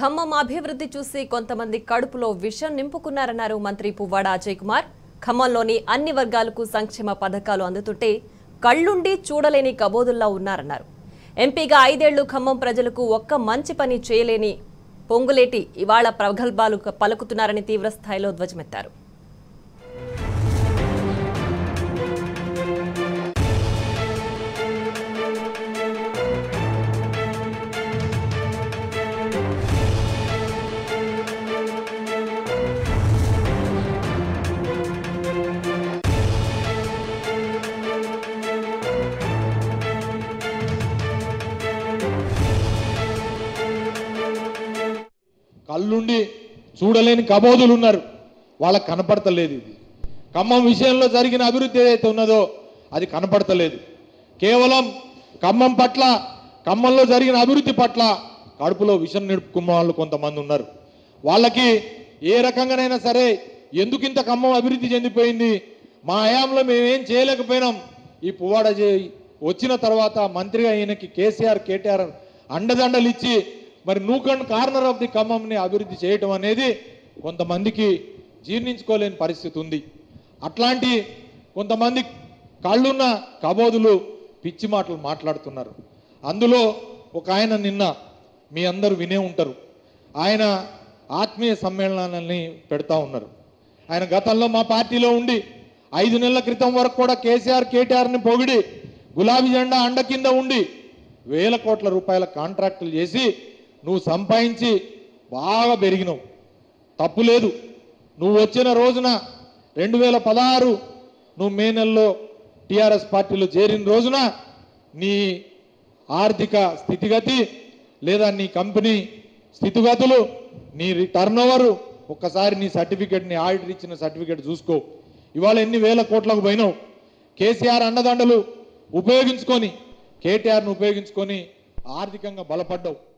ఖమ్మం అభివృద్ధి చూసి కొంతమంది కడుపులో విషం నింపుకున్నారన్నారు మంత్రి పువ్వాడ అజయ్ కుమార్ ఖమ్మంలోని అన్ని వర్గాలకు సంక్షేమ పథకాలు అందుతుంటే కళ్ళుండి చూడలేని కబోదుల్లా ఉన్నారన్నారు ఎంపీగా ఐదేళ్లు ఖమ్మం ప్రజలకు ఒక్క మంచి పని చేయలేని పొంగులేటి ఇవాళ ప్రగల్భాలు పలుకుతున్నారని తీవ్రస్థాయిలో ధ్వజమెత్తారు కళ్ళుండి చూడలేని కబోదులు ఉన్నారు వాళ్ళకి కనపడతలేదు ఇది ఖమ్మం విషయంలో జరిగిన అభివృద్ధి ఏదైతే ఉన్నదో అది కనపడతలేదు కేవలం ఖమ్మం పట్ల ఖమ్మంలో జరిగిన అభివృద్ధి పట్ల కడుపులో విషం నిడుపుకున్న వాళ్ళు కొంతమంది ఉన్నారు వాళ్ళకి ఏ రకంగానైనా సరే ఎందుకు ఇంత ఖమ్మం అభివృద్ధి చెందిపోయింది మా హయాంలో మేమేం చేయలేకపోయినాం ఈ పువ్వాడ చేయి వచ్చిన తర్వాత మంత్రిగా ఈయనకి కేసీఆర్ కేటీఆర్ అండదండలు ఇచ్చి మరి నూకన్ కార్నర్ ఆఫ్ ది ఖమ్మంని అభివృద్ధి చేయటం అనేది కొంతమందికి జీర్ణించుకోలేని పరిస్థితి ఉంది అట్లాంటి కొంతమంది కళ్ళున్న కబోదులు పిచ్చి మాటలు మాట్లాడుతున్నారు అందులో ఒక ఆయన నిన్న మీ అందరూ వినే ఉంటారు ఆయన ఆత్మీయ సమ్మేళనాలని పెడతా ఉన్నారు ఆయన గతంలో మా పార్టీలో ఉండి ఐదు నెలల క్రితం వరకు కూడా కేసీఆర్ కేటీఆర్ని పొగిడి గులాబీ జెండా అండ కింద ఉండి వేల కోట్ల రూపాయల కాంట్రాక్టులు చేసి నువ్వు సంపాదించి బాగా పెరిగినావు తప్పు లేదు నువ్వు వచ్చిన రోజున రెండు వేల పదహారు నువ్వు మే నెలలో టీఆర్ఎస్ పార్టీలో చేరిన రోజున నీ ఆర్థిక స్థితిగతి లేదా నీ కంపెనీ స్థితిగతులు నీ టర్న్ ఓవరు ఒక్కసారి నీ సర్టిఫికెట్ నీ ఆడిటర్ ఇచ్చిన సర్టిఫికెట్ చూసుకో ఇవాళ ఎన్ని వేల కోట్లకు పోయినావు కేసీఆర్ అండదండలు ఉపయోగించుకొని కేటీఆర్ను ఉపయోగించుకొని ఆర్థికంగా బలపడ్డావు